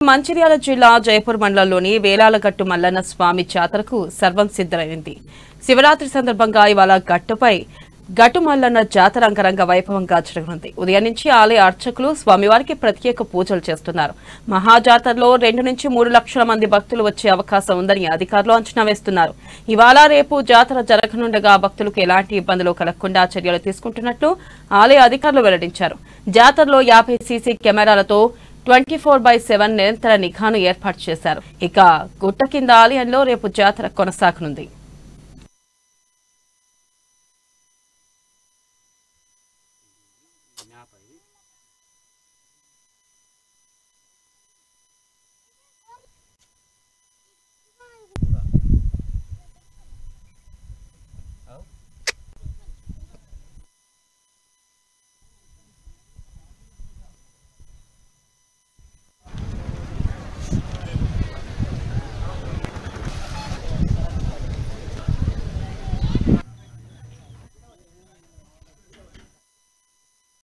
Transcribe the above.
మంచిర్యాల జిల్లా జయపూర్ మండలంలోని వేలాలగట్టు మల్లన్న స్వామి జాతరకు సర్వం సిద్ధమైంది శివరాత్రి సందర్భంగా ఇవాళ గట్టుపై గట్టు మల్లన్న జాతర అంగరంగ వైభవంగా జరగనుంది ఉదయం నుంచి ఆలయ అర్చకులు స్వామివారికి ప్రత్యేక పూజలు చేస్తున్నారు మహాజాతరలో రెండు నుంచి మూడు లక్షల మంది భక్తులు వచ్చే అవకాశం ఉందని అధికారులు అంచనా వేస్తున్నారు ఇవాళ రేపు జాతర జరగనుండగా భక్తులకు ఎలాంటి ఇబ్బందులు కలగకుండా చర్యలు తీసుకుంటున్నట్లు ఆలయ అధికారులు వెల్లడించారు జాతరలో యాభై సీసీ కెమెరాలతో ట్వంటీ ఫోర్ బై సెవెన్ నిరంతర నిఘాను ఏర్పాటు చేశారు ఇక గుట్ట కింద ఆలయంలో రేపు జాతర కొనసాగనుంది